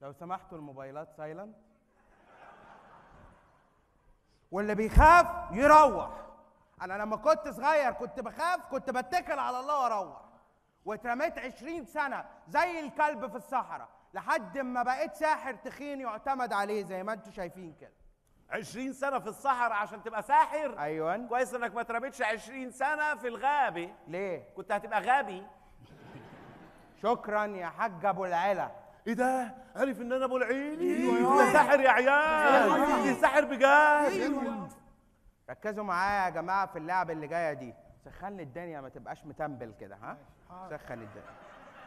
لو سمحتوا الموبايلات سايلنت واللي بيخاف يروح انا لما كنت صغير كنت بخاف كنت بتكل على الله واروح واترميت عشرين سنة زي الكلب في الصحراء لحد ما بقيت ساحر تخين يعتمد عليه زي ما انتوا شايفين كده 20 سنة في الصحراء عشان تبقى ساحر ايوه كويس انك ما ترميتش 20 سنة في الغابة ليه كنت هتبقى غبي شكرا يا حاج ابو العلا ايه ده؟ عارف ان انا ابو العيني ده ساحر يا عيال دي ساحر بجد ركزوا معايا يا جماعه في اللعبه اللي جايه دي سخن لي الدنيا ما تبقاش متنبل كده ها سخن الدنيا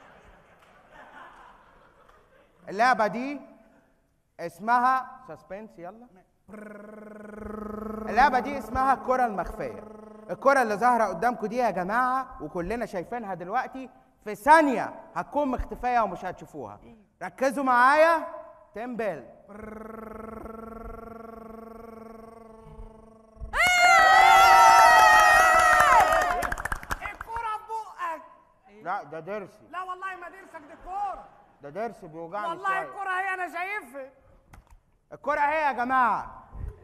اللعبه دي اسمها سسبنس يلا اللعبه دي اسمها الكره المخفيه الكره اللي ظاهره قدامكم دي يا جماعه وكلنا شايفينها دلوقتي في ثانيه هتكون مختفيه ومش هتشوفوها ركزوا معايا تمبل الكرة في بقك لا ده ضرسي لا والله ما درسك دي كورة ده ضرسي بيوجعني والله شوية. الكرة هي انا شايفها الكره اهي يا جماعه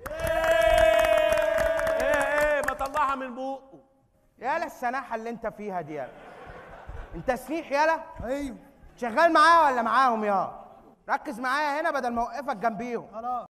ايه ايه ما طلعها من بقه يالا السناحه اللي انت فيها دي يالا انت سنيح يالا ايوه شغال معايا ولا معاهم يا ركز معايا هنا بدل ما اوقفك جنبيهم خلاص